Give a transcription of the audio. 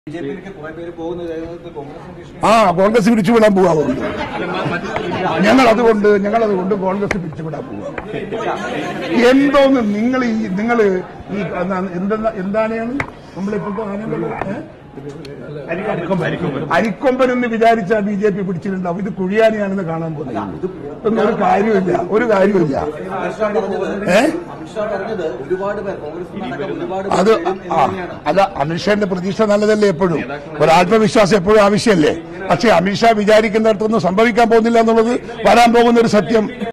B J പിയിലേക്ക് കുറെ പേര് പോകുന്നത് കോൺഗ്രസ് ഭീഷണി ആ കോൺഗ്രസ് പിരിച്ചുവിടാൻ പോകാറുണ്ട് ഞങ്ങൾ അതുകൊണ്ട് ഞങ്ങൾ അതുകൊണ്ട് കോൺഗ്രസ് പിരിച്ചുവിടാൻ പോവാ എന്തോന്ന് നിങ്ങൾ ഈ നിങ്ങൾ ഈ എന്താ എന്താണ് നമ്മളിപ്പോ അരിക്കൊമ്പൻ എന്ന് വിചാരിച്ച ബി ജെ പി പിടിച്ചിട്ടുണ്ടാവും ഇത് കുഴിയാനിയാണെന്ന് കാണാൻ പോകുന്നത് ഇതൊന്നും ഒരു കാര്യമില്ല ഒരു കാര്യമില്ല ഏ അമിത്ഷാ പറഞ്ഞത് ഒരുപാട് പേർ കോൺഗ്രസ് ഒരുപാട് അത് ആ അല്ല അമിത്ഷാന്റെ പ്രതീക്ഷ നല്ലതല്ലേ എപ്പോഴും ഒരു ആത്മവിശ്വാസം എപ്പോഴും ആവശ്യമല്ലേ പക്ഷെ അമിത്ഷാ വിചാരിക്കുന്നിടത്തൊന്നും സംഭവിക്കാൻ പോകുന്നില്ല എന്നുള്ളത് വരാൻ പോകുന്ന ഒരു സത്യം